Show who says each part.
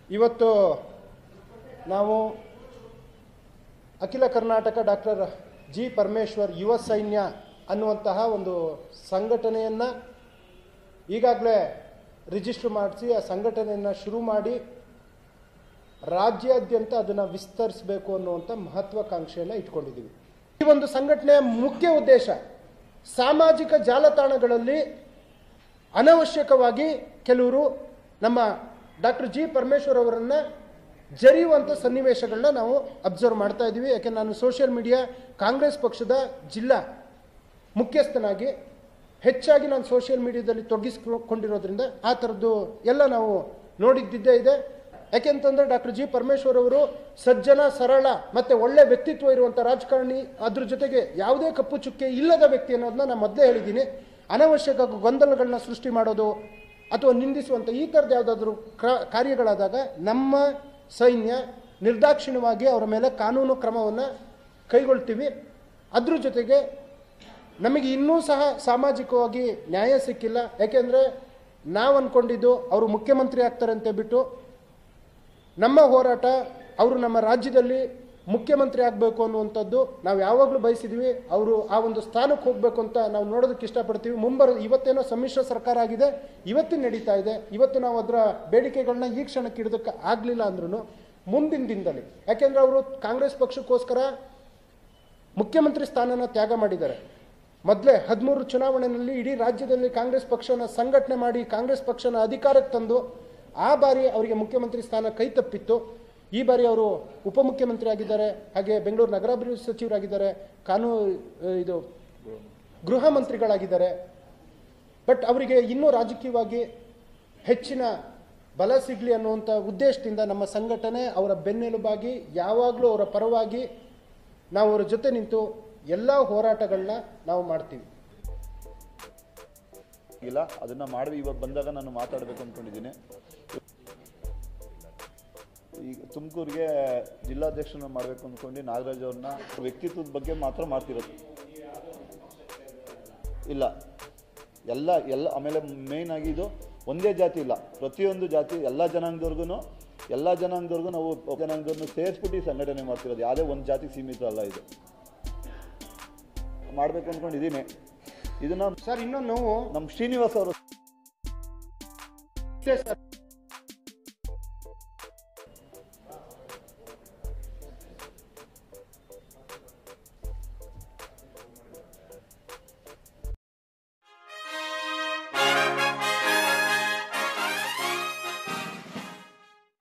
Speaker 1: ಇವತ್ತು ನಾವು ಅಖಿಲ ಕರ್ನಾಟಕ ಡಾಕ್ಟರ್ ಜಿ ಪರಮೇಶ್ವರ್ ಯುವ ಸೈನ್ಯ ಅನ್ನುವಂತಹ ಒಂದು ಸಂಘಟನೆಯನ್ನು ಈಗಾಗಲೇ ರಿಜಿಸ್ಟರ್ ಮಾಡಿಸಿ ಆ ಸಂಘಟನೆಯನ್ನು ಶುರು ಮಾಡಿ ರಾಜ್ಯಾದ್ಯಂತ ಅದನ್ನು ವಿಸ್ತರಿಸಬೇಕು ಅನ್ನುವಂಥ ಮಹತ್ವಾಕಾಂಕ್ಷೆಯನ್ನು ಇಟ್ಕೊಂಡಿದ್ದೀವಿ ಈ ಒಂದು ಸಂಘಟನೆಯ ಮುಖ್ಯ ಉದ್ದೇಶ ಸಾಮಾಜಿಕ ಜಾಲತಾಣಗಳಲ್ಲಿ ಅನವಶ್ಯಕವಾಗಿ ಕೆಲವರು ನಮ್ಮ ಡಾಕ್ಟರ್ ಜಿ ಪರಮೇಶ್ವರ್ ಅವರನ್ನು ಜರಿಯುವಂಥ ಸನ್ನಿವೇಶಗಳನ್ನ ನಾವು ಅಬ್ಸರ್ವ್ ಮಾಡ್ತಾ ಇದ್ದೀವಿ ಯಾಕೆ ನಾನು ಸೋಷಿಯಲ್ ಮೀಡಿಯಾ ಕಾಂಗ್ರೆಸ್ ಪಕ್ಷದ ಜಿಲ್ಲಾ ಮುಖ್ಯಸ್ಥನಾಗಿ ಹೆಚ್ಚಾಗಿ ನಾನು ಸೋಷಿಯಲ್ ಮೀಡಿಯಾದಲ್ಲಿ ತೊಡಗಿಸ್ಕೊಂಡಿರೋದ್ರಿಂದ ಆ ಥರದ್ದು ಎಲ್ಲ ನಾವು ನೋಡಿದ್ದಿದ್ದೇ ಇದೆ ಯಾಕೆಂತಂದ್ರೆ ಡಾಕ್ಟರ್ ಜಿ ಪರಮೇಶ್ವರ್ ಅವರು ಸಜ್ಜನ ಸರಳ ಮತ್ತೆ ಒಳ್ಳೆ ವ್ಯಕ್ತಿತ್ವ ಇರುವಂಥ ರಾಜಕಾರಣಿ ಅದ್ರ ಜೊತೆಗೆ ಯಾವುದೇ ಕಪ್ಪು ಚುಕ್ಕೆ ಇಲ್ಲದ ವ್ಯಕ್ತಿ ಅನ್ನೋದನ್ನ ನಾನು ಮೊದಲೇ ಹೇಳಿದ್ದೀನಿ ಅನವಶ್ಯಕ ಗೊಂದಲಗಳನ್ನ ಸೃಷ್ಟಿ ಮಾಡೋದು ಅಥವಾ ನಿಂದಿಸುವಂಥ ಈ ಥರದ್ದು ಯಾವುದಾದ್ರೂ ಕಾರ್ಯಗಳಾದಾಗ ನಮ್ಮ ಸೈನ್ಯ ನಿರ್ದಾಕ್ಷಿಣ್ಯವಾಗಿ ಅವರ ಮೇಲೆ ಕಾನೂನು ಕ್ರಮವನ್ನು ಕೈಗೊಳ್ತೀವಿ ಅದ್ರ ಜೊತೆಗೆ ನಮಗೆ ಇನ್ನೂ ಸಹ ಸಾಮಾಜಿಕವಾಗಿ ನ್ಯಾಯ ಸಿಕ್ಕಿಲ್ಲ ಯಾಕೆಂದರೆ ನಾವು ಅಂದ್ಕೊಂಡಿದ್ದು ಅವರು ಮುಖ್ಯಮಂತ್ರಿ ಆಗ್ತಾರೆ ಅಂತ ಬಿಟ್ಟು ನಮ್ಮ ಹೋರಾಟ ಅವರು ನಮ್ಮ ರಾಜ್ಯದಲ್ಲಿ ಮುಖ್ಯಮಂತ್ರಿ ಆಗಬೇಕು ಅನ್ನುವಂಥದ್ದು ನಾವು ಯಾವಾಗಲೂ ಬಯಸಿದ್ವಿ ಅವರು ಆ ಒಂದು ಸ್ಥಾನಕ್ಕೆ ಹೋಗಬೇಕು ಅಂತ ನಾವು ನೋಡೋದಕ್ಕೆ ಇಷ್ಟಪಡ್ತೀವಿ ಮುಂಬರ ಇವತ್ತೇನೋ ಸಮ್ಮಿಶ್ರ ಸರ್ಕಾರ ಆಗಿದೆ ಇವತ್ತು ನಡೀತಾ ಇದೆ ಇವತ್ತು ನಾವು ಅದರ ಬೇಡಿಕೆಗಳನ್ನ ಈ ಕ್ಷಣಕ್ಕೆ ಇಡೋದಕ್ಕೆ ಆಗಲಿಲ್ಲ ಅಂದ್ರೂ ಮುಂದಿನ ದಿನದಲ್ಲಿ ಯಾಕೆಂದರೆ ಅವರು ಕಾಂಗ್ರೆಸ್ ಪಕ್ಷಕ್ಕೋಸ್ಕರ ಮುಖ್ಯಮಂತ್ರಿ ಸ್ಥಾನನ ತ್ಯಾಗ ಮಾಡಿದ್ದಾರೆ ಮೊದಲೇ ಹದಿಮೂರು ಚುನಾವಣೆಯಲ್ಲಿ ಇಡೀ ರಾಜ್ಯದಲ್ಲಿ ಕಾಂಗ್ರೆಸ್ ಪಕ್ಷನ ಸಂಘಟನೆ ಮಾಡಿ ಕಾಂಗ್ರೆಸ್ ಪಕ್ಷನ ಅಧಿಕಾರಕ್ಕೆ ತಂದು ಆ ಬಾರಿ ಅವರಿಗೆ ಮುಖ್ಯಮಂತ್ರಿ ಸ್ಥಾನ ಕೈ ತಪ್ಪಿತ್ತು ಈ ಬಾರಿ ಅವರು ಉಪಮುಖ್ಯಮಂತ್ರಿ ಆಗಿದ್ದಾರೆ ಹಾಗೆ ಬೆಂಗಳೂರು ನಗರಾಭಿವೃದ್ಧಿ ಸಚಿವರಾಗಿದ್ದಾರೆ ಕಾನೂನು ಇದು ಗೃಹ ಮಂತ್ರಿಗಳಾಗಿದ್ದಾರೆ ಬಟ್ ಅವರಿಗೆ ಇನ್ನೂ ರಾಜಕೀಯವಾಗಿ ಹೆಚ್ಚಿನ ಬಲ ಸಿಗಲಿ ಅನ್ನುವಂಥ ಉದ್ದೇಶದಿಂದ ನಮ್ಮ ಸಂಘಟನೆ ಅವರ ಬೆನ್ನೆಲುಬಾಗಿ ಯಾವಾಗಲೂ ಅವರ ಪರವಾಗಿ ನಾವು ಅವರ ಜೊತೆ ನಿಂತು ಎಲ್ಲ ಹೋರಾಟಗಳನ್ನ ನಾವು ಮಾಡ್ತೀವಿ
Speaker 2: ಇಲ್ಲ ಅದನ್ನ ಮಾಡಿ ಇವತ್ತು ಬಂದಾಗ ನಾನು ಮಾತಾಡಬೇಕು ಅಂದ್ಕೊಂಡಿದ್ದೀನಿ ಈಗ ತುಮಕೂರಿಗೆ ಜಿಲ್ಲಾಧ್ಯಕ್ಷನ ಮಾಡಬೇಕು ಅಂದ್ಕೊಂಡು ನಾಗರಾಜ್ ಅವ್ರನ್ನ ವ್ಯಕ್ತಿತ್ವದ ಬಗ್ಗೆ ಮಾತ್ರ ಮಾಡ್ತಿರೋದು ಇಲ್ಲ ಎಲ್ಲ ಎಲ್ಲ ಆಮೇಲೆ ಮೇಯ್ನ್ ಆಗಿ ಇದು ಒಂದೇ ಜಾತಿ ಇಲ್ಲ ಪ್ರತಿಯೊಂದು ಜಾತಿ ಎಲ್ಲ ಜನಾಂಗದವ್ರಿಗೂ ಎಲ್ಲ ಜನಾಂಗದವ್ರಿಗೂ ನಾವು ಜನಾಂಗದವ್ರನ್ನ ಸೇರಿಸ್ಬಿಟ್ಟು ಈ ಸಂಘಟನೆ ಮಾಡ್ತಿರೋದು ಯಾವುದೇ ಒಂದು ಜಾತಿ ಸೀಮಿತ ಅಲ್ಲ ಇದು ಮಾಡಬೇಕು ಅಂದ್ಕೊಂಡಿದ್ದೀನಿ ಇದನ್ನ
Speaker 1: ಸರ್ ಇನ್ನೊಂದು ನೋವು
Speaker 2: ನಮ್ಮ ಶ್ರೀನಿವಾಸ್ ಅವರು
Speaker 1: ಇದೆ ಸರ್